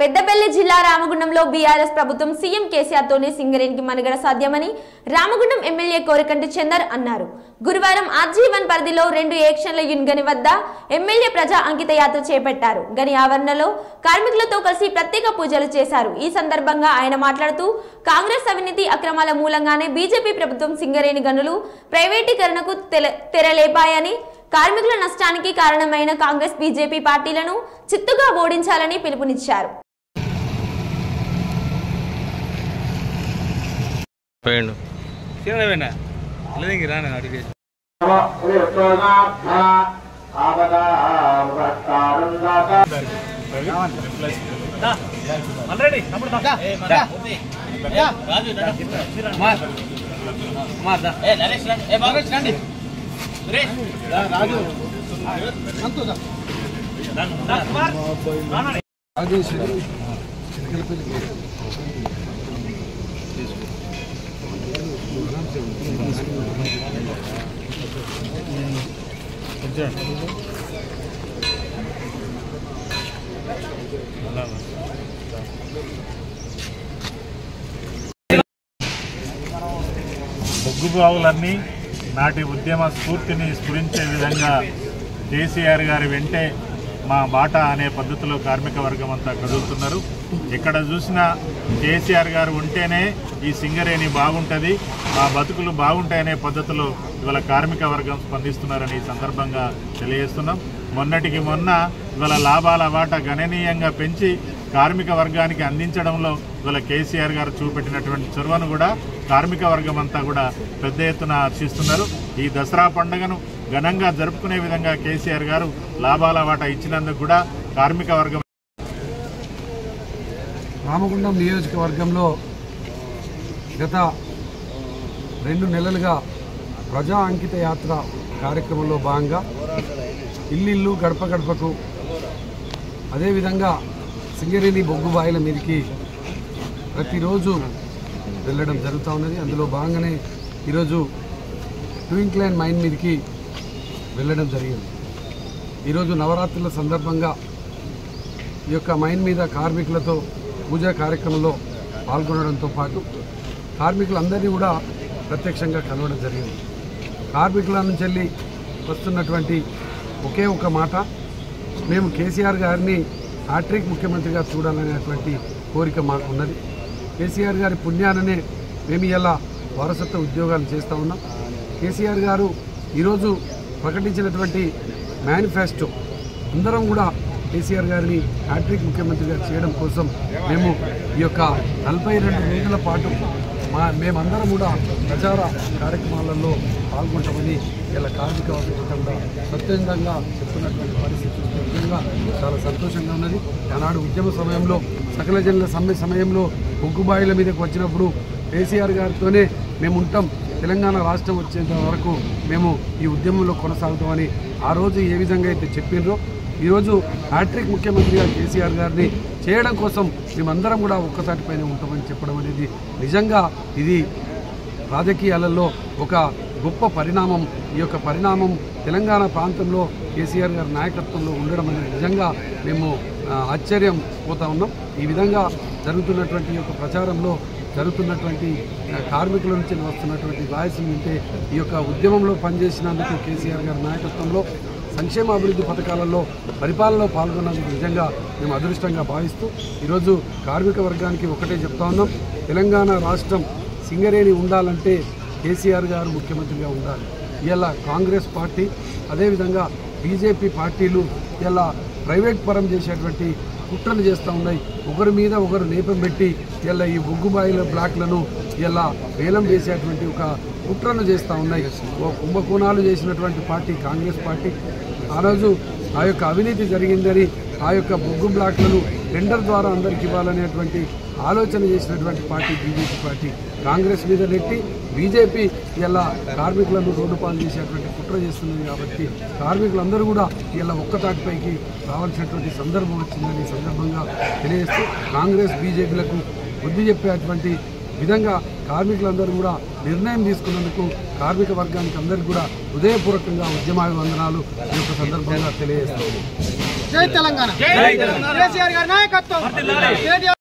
పెద్దపల్లి జిల్లా రామగుండంలో బీఆర్ఎస్ ప్రభుత్వం సీఎం కేసీఆర్ తోనే సింగరేణికి మనుగడ సాధ్యమని రామగుండం ఎమ్మెల్యే కోరికంటి చందర్ అన్నారు గురువారం ఆర్జీవన్ పరిధిలో రెండు ఏక్షన్ల యూన్ గని వద్ద ఎమ్మెల్యే ప్రజా అంకిత యాత్ర చేపట్టారు గని ఆవరణలో కార్మికులతో కలిసి ప్రత్యేక పూజలు చేశారు ఈ సందర్భంగా ఆయన మాట్లాడుతూ కాంగ్రెస్ అవినీతి అక్రమాల మూలంగానే బీజేపీ ప్రభుత్వం సింగరేణి గనులు ప్రైవేటీకరణకు తెల- తెరలేపాయని కార్మికుల నష్టానికి కారణమైన కాంగ్రెస్ బీజేపీ పార్టీలను చిత్తుగా ఓడించాలని పిలుపునిచ్చారు పోయిండు తినవేనా లేదు రాను అడిగి బొగ్గు బావులన్నీ నాటి ఉద్యమ స్ఫూర్తిని స్ఫురించే విధంగా కేసీఆర్ గారి వెంటే మా బాట అనే పద్ధతిలో కార్మిక వర్గం అంతా కదులుతున్నారు ఎక్కడ చూసినా కేసీఆర్ గారు ఉంటేనే ఈ సింగరేణి బాగుంటుంది మా బతుకులు బాగుంటాయనే పద్ధతిలో ఇవాళ కార్మిక వర్గం స్పందిస్తున్నారని ఈ సందర్భంగా తెలియజేస్తున్నాం మొన్నటికి మొన్న ఇవాళ లాభాల వాటా గణనీయంగా పెంచి కార్మిక వర్గానికి అందించడంలో ఇవాళ కేసీఆర్ గారు చూపెట్టినటువంటి చొరవను కూడా కార్మిక వర్గం అంతా కూడా పెద్ద ఎత్తున హర్షిస్తున్నారు ఈ దసరా పండుగను ఘనంగా జరుపుకునే విధంగా కేసీఆర్ గారు లాభాల వాటా ఇచ్చినందుకు కూడా కార్మిక వర్గం రామగుండం నియోజకవర్గంలో గత రెండు నెలలుగా ప్రజా అంకిత యాత్ర కార్యక్రమంలో భాగంగా ఇల్లిల్లు గడప గడపకు అదేవిధంగా సింగరేణి బొగ్గు బాయిల మీదకి ప్రతిరోజు వెళ్ళడం జరుగుతూ ఉన్నది అందులో భాగంగానే ఈరోజు ట్వింక్ లైన్ మైన్ మీదకి వెళ్ళడం జరిగింది ఈరోజు నవరాత్రుల సందర్భంగా ఈ యొక్క మైన్ మీద కార్మికులతో పూజా కార్యక్రమంలో పాల్గొనడంతో పాటు కార్మికులందరినీ కూడా ప్రత్యక్షంగా కలవడం జరిగింది కార్మికుల నుంచి వెళ్ళి వస్తున్నటువంటి ఒకే ఒక మాట మేము కేసీఆర్ గారిని హ్యాట్రిక్ ముఖ్యమంత్రిగా చూడాలనేటువంటి కోరిక మాకు ఉన్నది కేసీఆర్ గారి పుణ్యాననే మేము ఇలా వారసత్వ ఉద్యోగాలు చేస్తూ ఉన్నాం కేసీఆర్ గారు ఈరోజు ప్రకటించినటువంటి మేనిఫెస్టో అందరం కూడా కేసీఆర్ గారిని హ్యాట్రిక్ ముఖ్యమంత్రిగా చేయడం కోసం మేము ఈ యొక్క నలభై రెండు రోజుల పాటు మా మేమందరం కూడా ప్రచార కార్యక్రమాలలో పాల్గొంటామని ఇలా కార్మిక వర్గంగా స్వచ్ఛందంగా చెప్తున్నటువంటి పరిస్థితి నిజంగా చాలా సంతోషంగా ఉన్నది ఆనాడు ఉద్యమ సమయంలో సకల జనుల సమ్మె సమయంలో బొగ్గుబాయిల మీదకి వచ్చినప్పుడు కేసీఆర్ గారితోనే మేము ఉంటాం తెలంగాణ రాష్ట్రం వచ్చేంత వరకు మేము ఈ ఉద్యమంలో కొనసాగుతామని ఆ రోజు ఏ విధంగా అయితే చెప్పిండ్రో ఈరోజు హ్యాట్రిక్ ముఖ్యమంత్రిగా కేసీఆర్ గారిని చేయడం కోసం మేమందరం కూడా ఒక్కసాటిపైన ఉంటామని చెప్పడం అనేది నిజంగా ఇది రాజకీయాలలో ఒక గొప్ప పరిణామం ఈ యొక్క పరిణామం తెలంగాణ ప్రాంతంలో కేసీఆర్ గారి నాయకత్వంలో ఉండడం అనేది నిజంగా మేము ఆ, ఆశ్చర్యం పోతా ఉన్నాం ఈ విధంగా జరుగుతున్నటువంటి ఈ యొక్క ప్రచారంలో జరుగుతున్నటువంటి ఆ, కార్మికుల నుంచి వస్తున్నటువంటి వాయిస్ని వింటే ఈ యొక్క ఉద్యమంలో పనిచేసినందుకు కేసీఆర్ గారి నాయకత్వంలో సంక్షేమ అభివృద్ధి పథకాలలో పరిపాలనలో పాల్గొన్నందుకు నిజంగా మేము అదృష్టంగా భావిస్తూ ఈరోజు కార్మిక వర్గానికి ఒకటే చెప్తా ఉన్నాం తెలంగాణ రాష్ట్రం సింగరేణి ఉండాలంటే కేసీఆర్ గారు ముఖ్యమంత్రిగా ఉండాలి ఇలా కాంగ్రెస్ పార్టీ అదేవిధంగా బీజేపీ పార్టీలు ఇలా ప్రైవేట్ పరం చేసేటువంటి కుట్రలు చేస్తూ ఉన్నాయి ఒకరి మీద ఒకరు నేపం పెట్టి ఇలా ఈ బొగ్గుబాయిల బ్లాక్లను ఇలా వేలం వేసేటువంటి ఒక కుట్రను చేస్తూ ఉన్నాయి ఓ కుంభకోణాలు చేసినటువంటి పార్టీ కాంగ్రెస్ పార్టీ ఆ రోజు ఆ యొక్క అవినీతి జరిగిందని ఆ యొక్క బొగ్గు బ్లాక్లను టెండర్ ద్వారా అందరికి ఇవ్వాలనేటువంటి ఆలోచన చేసినటువంటి పార్టీ బీజేపీ పార్టీ కాంగ్రెస్ మీద నెట్టి బీజేపీ ఇలా కార్మికులను రోడ్డు పాలు చేసేటువంటి కుట్ర చేస్తున్నది కాబట్టి కార్మికులందరూ కూడా ఇలా ఒక్కతాటిపైకి రావాల్సినటువంటి సందర్భం వచ్చిందని ఈ సందర్భంగా తెలియజేస్తూ కాంగ్రెస్ బీజేపీలకు బుద్ధి చెప్పేటువంటి విధంగా కార్మికులందరూ కూడా నిర్ణయం తీసుకున్నందుకు కార్మిక వర్గానికి అందరికీ కూడా హృదయపూర్వకంగా ఉద్యమాభివందనాలు ఈ యొక్క సందర్భంగా తెలియజేస్తాము జై తెలంగాణ కేసీఆర్ గారి నాయకత్వం కేటీఆర్